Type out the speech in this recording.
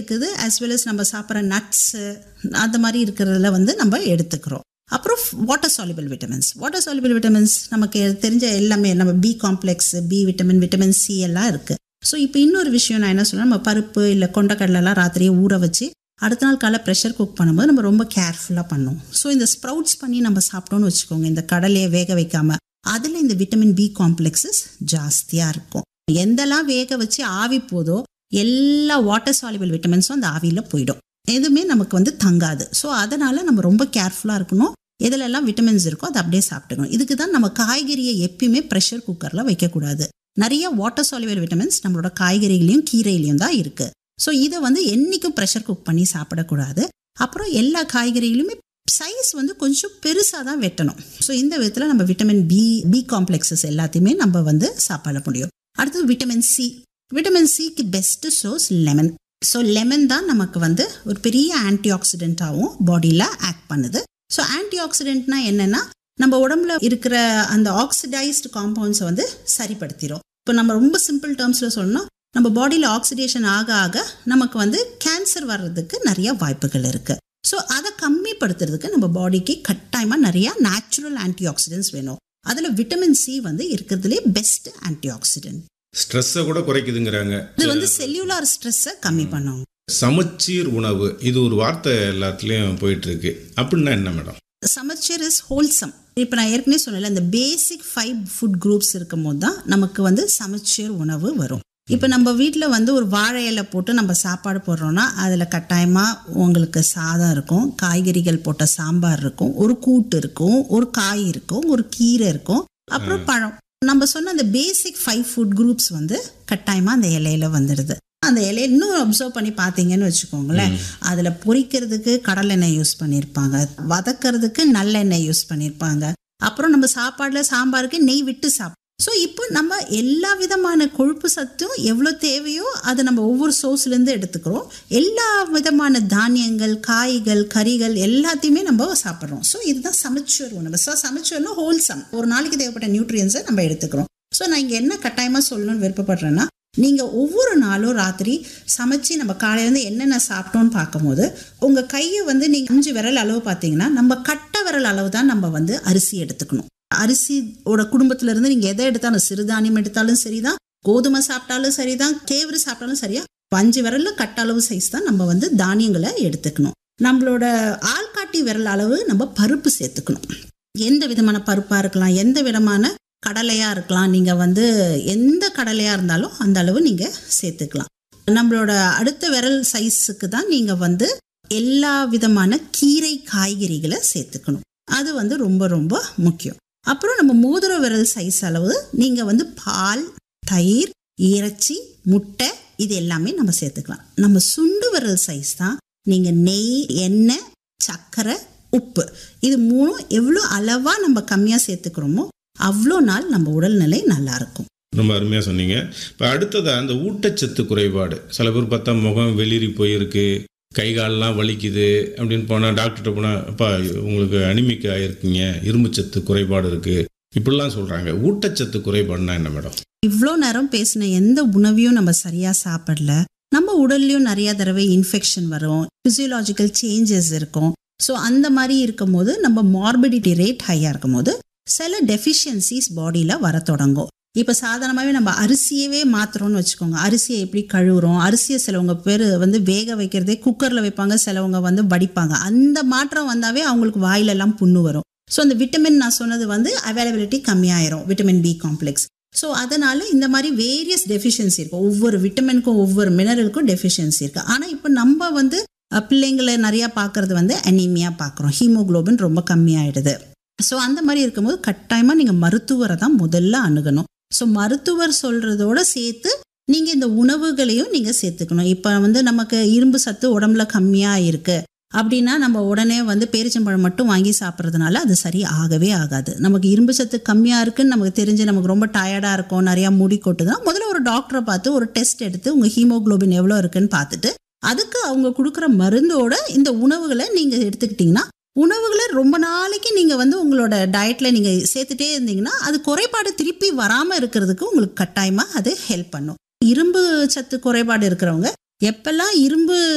இருக்குது as well as நம்ம சாப்பிட்ற நட்ஸு அந்த மாதிரி இருக்கிறதுல வந்து நம்ம எடுத்துக்கிறோம் அப்புறம் water soluble vitamins water soluble vitamins நமக்கு தெரிஞ்ச எல்லாமே நம்ம B complex B vitamin vitamin C எல்லாம் இருக்கு ஸோ இப்போ இன்னொரு விஷயம் நான் என்ன சொல்றேன் நம்ம பருப்பு இல்லை கொண்டக்கடலைலாம் ராத்திரியே ஊற வச்சு அடுத்த நாள் காலை ப்ரெஷர் குக் பண்ணும்போது நம்ம ரொம்ப கேர்ஃபுல்லாக பண்ணும் ஸோ இந்த ஸ்ப்ரவுட்ஸ் பண்ணி நம்ம சாப்பிட்டோம்னு வச்சுக்கோங்க இந்த கடலையை வேக வைக்காம அதில் இந்த விட்டமின் பி காம்ப்ளெக்ஸஸ் ஜாஸ்தியாக இருக்கும் எந்தெல்லாம் வேக வச்சு ஆவி போதோ எல்லா வாட்டர் சாலிபிள் விட்டமின்ஸும் அந்த ஆவியில் போயிடும் எதுவுமே நமக்கு வந்து தங்காது ஸோ அதனால நம்ம ரொம்ப கேர்ஃபுல்லாக இருக்கணும் எதுலெல்லாம் விட்டமின்ஸ் இருக்கோ அதை அப்படியே சாப்பிட்டுக்கணும் இதுக்கு தான் நம்ம காய்கறியை எப்பயுமே ப்ரெஷர் குக்கரில் வைக்கக்கூடாது நிறைய வாட்டர் சாலிபிள் விட்டமின்ஸ் நம்மளோட காய்கறிகளையும் கீரையிலையும் தான் இருக்கு ஸோ இதை வந்து என்னைக்கும் ப்ரெஷர் குக் பண்ணி சாப்பிடக்கூடாது அப்புறம் எல்லா காய்கறிகளுமே சைஸ் வந்து கொஞ்சம் பெருசாக தான் வெட்டணும் ஸோ இந்த விதத்தில் நம்ம விட்டமின் பி பி காம்ப்ளெக்ஸஸ் எல்லாத்தையுமே நம்ம வந்து சாப்பிட முடியும் அடுத்தது விட்டமின் சி விட்டமின் சிக்கு best source lemon so lemon தான் நமக்கு வந்து ஒரு பெரிய ஆன்டி ஆக்சிடென்ட்டாகவும் பாடியில் ஆக்ட் பண்ணுது ஸோ ஆன்டி ஆக்சிடென்ட்னா என்னன்னா நம்ம உடம்புல இருக்கிற அந்த ஆக்சிடைஸ்டு காம்பவுண்ட்ஸை வந்து சரிப்படுத்திடும் இப்போ நம்ம ரொம்ப சிம்பிள் டேர்ம்ஸில் சொல்லணும்னா நம்ம பாடியில் ஆக்சிடேஷன் ஆக ஆக நமக்கு வந்து கேன்சர் வர்றதுக்கு நிறைய வாய்ப்புகள் இருக்கு ஸோ அதை கம்மிப்படுத்துறதுக்கு நம்ம பாடிக்கு கட்டாயமாக நிறைய நேச்சுரல் ஆன்டி ஆக்சிடென்ட்ஸ் வேணும் அதில் விட்டமின் சி வந்து இருக்கிறதுலே பெஸ்ட் ஆன்டி ஆக்சிடென்ட் ஸ்ட்ரெஸ்ஸை கூட குறைக்குதுங்கிறாங்க இது வந்து செல்லுலார் ஸ்ட்ரெஸ்ஸை கம்மி பண்ணும் சமச்சீர் உணவு இது ஒரு வார்த்தை எல்லாத்துலேயும் போயிட்டு இருக்கு அப்படின்னா என்ன மேடம் சமச்சீர் இஸ் ஹோல்சம் இப்போ நான் ஏற்கனவே சொன்னல இந்த பேசிக் ஃபைவ் ஃபுட் குரூப்ஸ் இருக்கும் போது தான் நமக்கு வந்து சமச்சீர் உணவு வரும் இப்போ நம்ம வீட்டில் வந்து ஒரு வாழை இலை போட்டு நம்ம சாப்பாடு போடுறோம்னா அதில் கட்டாயமாக உங்களுக்கு சாதம் இருக்கும் காய்கறிகள் போட்ட சாம்பார் இருக்கும் ஒரு கூட்டு இருக்கும் ஒரு காய் இருக்கும் ஒரு கீரை இருக்கும் அப்புறம் பழம் நம்ம சொன்ன அந்த பேசிக் ஃபைவ் ஃபுட் குரூப்ஸ் வந்து கட்டாயமாக அந்த இலையில வந்துடுது அந்த இலையை இன்னும் அப்சர்வ் பண்ணி பார்த்தீங்கன்னு வச்சுக்கோங்களேன் அதில் பொரிக்கிறதுக்கு கடலெண்ணெய் யூஸ் பண்ணியிருப்பாங்க வதக்கிறதுக்கு நல்லெண்ணெய் யூஸ் பண்ணியிருப்பாங்க அப்புறம் நம்ம சாப்பாடில் சாம்பாருக்கு நெய் விட்டு சாப்பிடும் ஸோ இப்போ நம்ம எல்லா விதமான கொழுப்பு சத்தும் எவ்வளோ தேவையோ அதை நம்ம ஒவ்வொரு சோர்ஸ்லேருந்து எடுத்துக்கிறோம் எல்லா விதமான தானியங்கள் காய்கள் கறிகள் எல்லாத்தையுமே நம்ம சாப்பிட்றோம் ஸோ இதுதான் சமைச்சோர் உணவு ஸோ சமைச்சோர்னா ஹோல்சம் ஒரு நாளைக்கு தேவைப்பட்ட நியூட்ரியன்ஸை நம்ம எடுத்துக்கிறோம் ஸோ நான் இங்கே என்ன கட்டாயமாக சொல்லணும்னு விருப்பப்படுறேன்னா நீங்கள் ஒவ்வொரு நாளும் ராத்திரி சமைச்சு நம்ம காலையிலேருந்து என்னென்ன சாப்பிட்டோன்னு பார்க்கும்போது உங்கள் கையை வந்து நீங்கள் அஞ்சு விரல் அளவு பார்த்தீங்கன்னா நம்ம கட்ட விரல் அளவு தான் நம்ம வந்து அரிசி எடுத்துக்கணும் அரிசியோட குடும்பத்துல இருந்து நீங்க எதை எடுத்தாலும் சிறுதானியம் எடுத்தாலும் சரிதான் கோதுமை சாப்பிட்டாலும் சரிதான் கேவரு சாப்பிட்டாலும் சரியா அஞ்சு விரல்ல கட்ட அளவு சைஸ் தான் நம்ம வந்து தானியங்களை எடுத்துக்கணும் நம்மளோட ஆள்காட்டி விரல் அளவு நம்ம பருப்பு சேர்த்துக்கணும் எந்த விதமான பருப்பா இருக்கலாம் எந்த விதமான கடலையா இருக்கலாம் நீங்க வந்து எந்த கடலையா இருந்தாலும் அந்த அளவு நீங்க சேர்த்துக்கலாம் நம்மளோட அடுத்த விரல் சைஸுக்கு தான் நீங்க வந்து எல்லா விதமான கீரை காய்கறிகளை சேர்த்துக்கணும் அது வந்து ரொம்ப ரொம்ப முக்கியம் அப்புறம் நம்ம மோதிர விரல் சைஸ் அளவு நீங்க வந்து பால் தயிர் இறைச்சி முட்டை இது எல்லாமே நம்ம சேர்த்துக்கலாம் நம்ம சுண்டு விரல் சைஸ் தான் நீங்க நெய் எண்ணெய் சர்க்கரை உப்பு இது மூணும் எவ்வளோ அளவா நம்ம கம்மியா சேர்த்துக்கிறோமோ அவ்வளோ நாள் நம்ம உடல்நிலை நல்லா இருக்கும் ரொம்ப அருமையாக சொன்னீங்க இப்போ அடுத்ததாக அந்த ஊட்டச்சத்து குறைபாடு சில பேர் பார்த்தா முகம் வெளிரி போயிருக்கு கை காலெல்லாம் வலிக்குது அப்படின்னு போனால் டாக்டர்கிட்ட போனால் அப்பா உங்களுக்கு அனிமிக் ஆயிருக்கீங்க இரும்புச்சத்து குறைபாடு இருக்குது இப்படிலாம் சொல்கிறாங்க ஊட்டச்சத்து குறைபாடுனா என்ன மேடம் இவ்வளோ நேரம் பேசின எந்த உணவையும் நம்ம சரியா சாப்பிடல நம்ம உடல்லையும் நிறைய தடவை இன்ஃபெக்ஷன் வரும் பிசியோலாஜிக்கல் சேஞ்சஸ் இருக்கும் ஸோ அந்த மாதிரி இருக்கும்போது நம்ம மார்பிடிட்டி ரேட் ஹையாக இருக்கும்போது சில டெஃபிஷியன்சிஸ் பாடியில் வர தொடங்கும் இப்போ சாதாரணமாகவே நம்ம அரிசியவே மாத்துறோம்னு வச்சுக்கோங்க அரிசியை எப்படி கழுவுறோம் அரிசியை சிலவங்க பேர் வந்து வேக வைக்கிறதே குக்கரில் வைப்பாங்க சிலவங்க வந்து வடிப்பாங்க அந்த மாற்றம் வந்தாவே அவங்களுக்கு வாயிலெல்லாம் புண்ணு வரும் ஸோ அந்த விட்டமின் நான் சொன்னது வந்து அவைலபிலிட்டி கம்மியாயிரும் விட்டமின் பி காம்ப்ளெக்ஸ் ஸோ அதனால இந்த மாதிரி வேரியஸ் டெஃபிஷியன்சி இருக்கும் ஒவ்வொரு விட்டமினுக்கும் ஒவ்வொரு மினரலுக்கும் டெஃபிஷியன்சி இருக்கு ஆனால் இப்போ நம்ம வந்து அஹ், பிள்ளைங்களை நிறைய பார்க்கறது வந்து அனீமியா பார்க்குறோம் ஹீமோகுளோபின் ரொம்ப கம்மியாயிடுது ஸோ அந்த மாதிரி இருக்கும்போது கட்டாயமாக நீங்கள் மருத்துவரை தான் முதல்ல அணுகணும் ஸோ மருத்துவர் சொல்றதோட சேர்த்து நீங்கள் இந்த உணவுகளையும் நீங்கள் சேர்த்துக்கணும் இப்போ வந்து நமக்கு இரும்பு சத்து உடம்புல கம்மியாக இருக்கு அப்படின்னா நம்ம உடனே வந்து பேரிச்சம்பழம் மட்டும் வாங்கி சாப்பிட்றதுனால அது சரி ஆகவே ஆகாது நமக்கு இரும்பு சத்து கம்மியாக இருக்குன்னு நமக்கு தெரிஞ்சு நமக்கு ரொம்ப டயர்டாக இருக்கும் நிறையா முடி கொட்டுதுன்னா முதல்ல ஒரு டாக்டரை பார்த்து ஒரு டெஸ்ட் எடுத்து உங்கள் ஹீமோகுளோபின் எவ்வளோ இருக்குன்னு பார்த்துட்டு அதுக்கு அவங்க கொடுக்குற மருந்தோட இந்த உணவுகளை நீங்கள் எடுத்துக்கிட்டிங்கன்னா உணவுகளை ரொம்ப நாளைக்கு நீங்கள் வந்து உங்களோட டயட்டில் நீங்கள் சேர்த்துட்டே இருந்தீங்கன்னா அது குறைபாடு திருப்பி வராமல் இருக்கிறதுக்கு உங்களுக்கு கட்டாயமாக அது ஹெல்ப் பண்ணும் இரும்பு சத்து குறைபாடு இருக்கிறவங்க எப்பெல்லாம் இரும்பு